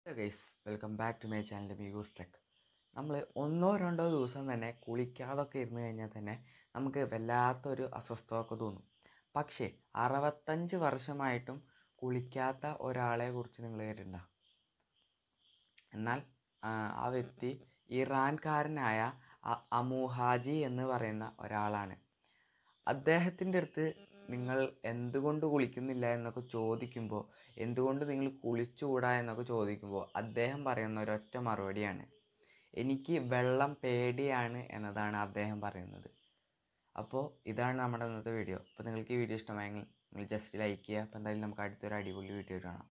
guys welcome back to my channel മീഗൂസ് trek നമ്മൾ ഒന്നോ രണ്ടോ ദിവസം തന്നെ കുളിക്കാതൊക്കെ ഇരുന്ന് കഴിഞ്ഞാൽ തന്നെ നമുക്ക് വല്ലാത്തൊരു അസ്വസ്ഥമൊക്കെ തോന്നും പക്ഷേ അറുപത്തഞ്ച് വർഷമായിട്ടും കുളിക്കാത്ത ഒരാളെ കുറിച്ച് നിങ്ങൾ കേട്ടിട്ടുണ്ടോ എന്നാൽ ആ, ആ വ്യക്തി ഇറാൻകാരനായ അ- അമുഹാജി എന്ന് പറയുന്ന ഒരാളാണ് അദ്ദേഹത്തിൻ്റെ അടുത്ത് നിങ്ങൾ എന്തുകൊണ്ട് കുളിക്കുന്നില്ല എന്നൊക്കെ ചോദിക്കുമ്പോൾ എന്തുകൊണ്ട് നിങ്ങൾ കുളിച്ചുകൂടാ എന്നൊക്കെ ചോദിക്കുമ്പോൾ അദ്ദേഹം പറയുന്ന ഒരൊറ്റ മറുപടിയാണ് എനിക്ക് വെള്ളം പേടിയാണ് എന്നതാണ് അദ്ദേഹം പറയുന്നത് അപ്പോൾ ഇതാണ് നമ്മുടെ ഇന്നത്തെ വീഡിയോ അപ്പോൾ നിങ്ങൾക്ക് ഈ വീഡിയോ ഇഷ്ടമായെങ്കിൽ നിങ്ങൾ ജസ്റ്റ് ലൈക്ക് ചെയ്യുക അപ്പോൾ എന്തായാലും നമുക്ക് അടുത്തൊരു അടിപൊളി വീഡിയോ കാണാം